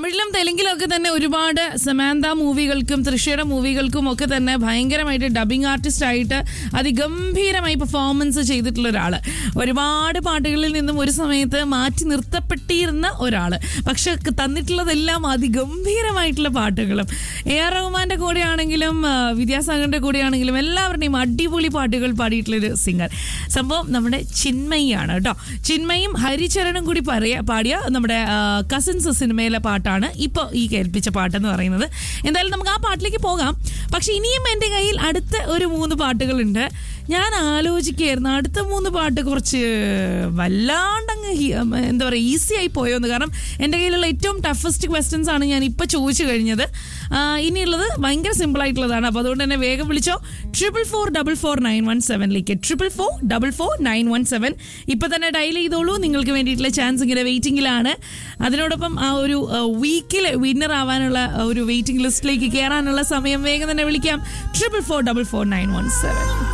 തമിഴിലും തെലുങ്കിലും ഒക്കെ തന്നെ ഒരുപാട് സമാന്ത മൂവികൾക്കും തൃശ്ശയുടെ മൂവികൾക്കും ഒക്കെ തന്നെ ഭയങ്കരമായിട്ട് ഡബിങ് ആർട്ടിസ്റ്റ് ആയിട്ട് അതിഗംഭീരമായി പെർഫോമൻസ് ചെയ്തിട്ടുള്ള ഒരാള് ഒരുപാട് പാട്ടുകളിൽ നിന്നും ഒരു സമയത്ത് മാറ്റി നിർത്തപ്പെട്ടിരുന്ന ഒരാള് പക്ഷെ തന്നിട്ടുള്ളതെല്ലാം അതിഗംഭീരമായിട്ടുള്ള പാട്ടുകളും എ ആർ റഹ്മാന്റെ കൂടെയാണെങ്കിലും ആ, വിദ്യാസാഗറിന്റെ കൂടെയാണെങ്കിലും എല്ലാവരുടെയും അടിപൊളി പാട്ടുകൾ പാടിയിട്ടുള്ളൊരു സിംഗർ സംഭവം നമ്മുടെ ചിന്മയിയാണ് കേട്ടോ ചിന്മയും ഹരിചരണും കൂടി പറയാ പാടിയ നമ്മുടെ കസിൻസ് സിനിമയിലെ പാട്ടാണ് ഇപ്പോൾ ഈ കേൾപ്പിച്ച പാട്ടെന്ന് പറയുന്നത് എന്തായാലും നമുക്ക് ആ പാട്ടിലേക്ക് പോകാം പക്ഷെ ഇനിയും എൻ്റെ കയ്യിൽ അടുത്ത ഒരു മൂന്ന് പാട്ടുകളുണ്ട് ഞാൻ ആലോചിക്കുകയായിരുന്നു അടുത്ത മൂന്ന് പാട്ട് കുറച്ച് വല്ലാണ്ടങ്ങ് ഹി- ഉം, എന്താ പറയുക ഈസി ആയി പോയോന്ന് കാരണം എൻ്റെ കയ്യിലുള്ള ഏറ്റവും ടഫസ്റ്റ് ക്വസ്റ്റ്യൻസ് ആണ് ഞാൻ ഇപ്പോൾ ചോദിച്ചു കഴിഞ്ഞത് ആ, ഇനിയുള്ളത് ഭയങ്കര സിമ്പിൾ ആയിട്ടുള്ളതാണ് അപ്പോൾ അതുകൊണ്ട് തന്നെ വേഗം വിളിച്ചോ triple four double four nine one സെവനിലേക്ക് triple four double four nine one seven ഇപ്പൊ തന്നെ ഡയൽ ചെയ്തോളൂ നിങ്ങൾക്ക് വേണ്ടിയിട്ടുള്ള ചാൻസ് ഇങ്ങനെ വെയിറ്റിംഗിലാണ് അതിനോടൊപ്പം ആ ഒരു വീക്കിൽ വിന്നർ ആവാനുള്ള ആ ഒരു വെയിറ്റിംഗ് ലിസ്റ്റിലേക്ക് കയറാനുള്ള സമയം വേഗം തന്നെ വിളിക്കാം triple four double four nine one seven